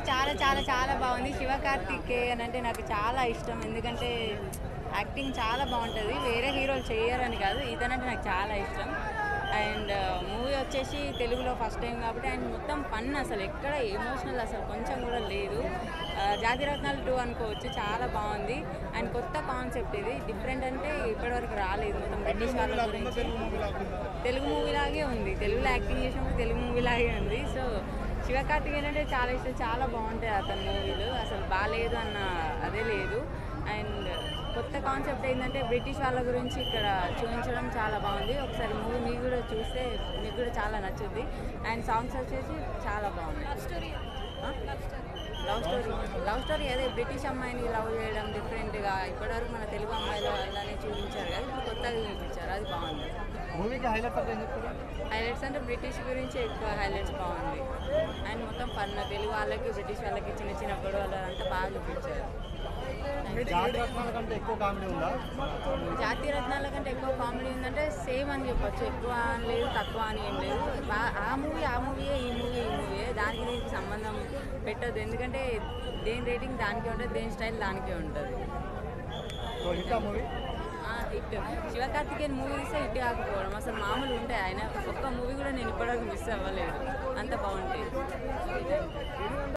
చాలా చాలా చాలా బాగుంది శివకార్తికేయన్ అంటే నాకు చాలా ఇష్టం ఎందుకంటే యాక్టింగ్ చాలా బాగుంటుంది వేరే హీరోలు చేయరని కాదు ఇతనంటే నాకు చాలా ఇష్టం అండ్ మూవీ వచ్చేసి తెలుగులో ఫస్ట్ టైం కాబట్టి అండ్ మొత్తం ఫన్ అసలు ఎక్కడ ఎమోషనల్ అసలు కొంచెం కూడా లేదు ఆ, జాతిరత్నాలు టూ అనుకోవచ్చు చాలా బాగుంది అండ్ కొత్త కాన్సెప్ట్ ఇది డిఫరెంట్ అంటే ఇప్పటివరకు రాలేదు మొత్తం బ్రిటిష్ వాళ్ళ గురించి తెలుగు మూవీ లాగే ఉంది తెలుగులో యాక్టింగ్ చేసినప్పుడు తెలుగు మూవీ లాగే ఉంది సో శివకార్తికేయన్ అంటే చాలా ఇష్టం చాలా బాగుంటాయి అతని మూవీలు అసలు బాగాలేదు అన్న అదే లేదు అండ్ కొత్త కాన్సెప్ట్ ఏంటంటే బ్రిటిష్ వాళ్ళ గురించి ఇక్కడ చూపించడం చాలా బాగుంది ఒకసారి మూవీ మీకు కూడా చూస్తే మీకు కూడా చాలా నచ్చుద్ది అండ్ సాంగ్స్ వచ్చేసి చాలా బాగుంది లవ్ స్టోరీ లవ్ స్టోరీ అదే బ్రిటిష్ అమ్మాయిని లవ్ చేయడం డిఫరెంట్గా ఇప్పటివరకు మన తెలుగు అమ్మాయిల వల్లనే చూపించారు కదా ఇప్పుడు కొత్తగా చూపించారు అది బాగుంది మూవీకి హైలైట్ అంటే ఏం చెప్తారు హైలైట్స్ అంటే బ్రిటిష్ గురించి ఎక్కువ హైలైట్స్ బాగుంది అండ్ మొత్తం ఫన్ తెలుగు వాళ్ళకి బ్రిటిష్ వాళ్ళకి చిన్న చిన్న గొడవలు అంతా బాగా చూపించారు జాతి రత్నాల కంటే ఎక్కువ కామెడీ ఉందా జాతీయ రత్నాల కంటే ఎక్కువ కామెడీ ఉందంటే సేమ్ అని చెప్పొచ్చు ఎక్కువ అని లేదు తక్కువ అని ఏం లేదు బా- ఆ మూవీ ఆ మూవీయే ఈ మూవీ ఈ మూవీయే దానికి దీనికి సంబంధం పెట్టద్దు ఎందుకంటే దేని రేటింగ్ దానికే ఉంటుంది దేని స్టైల్ దానికే ఉంటుంది సో హిట్ ఆ మూవీ ఆ, హిట్ శివకార్తికేయన్ మూవీ తీస్తే హిట్ కాకపోవడం అసలు మామూలు ఉంటాయి ఆయన ఒక్క మూవీ కూడా నేను ఇప్పటివరకు మిస్ అవ్వలేదు అంత బాగుంటాయి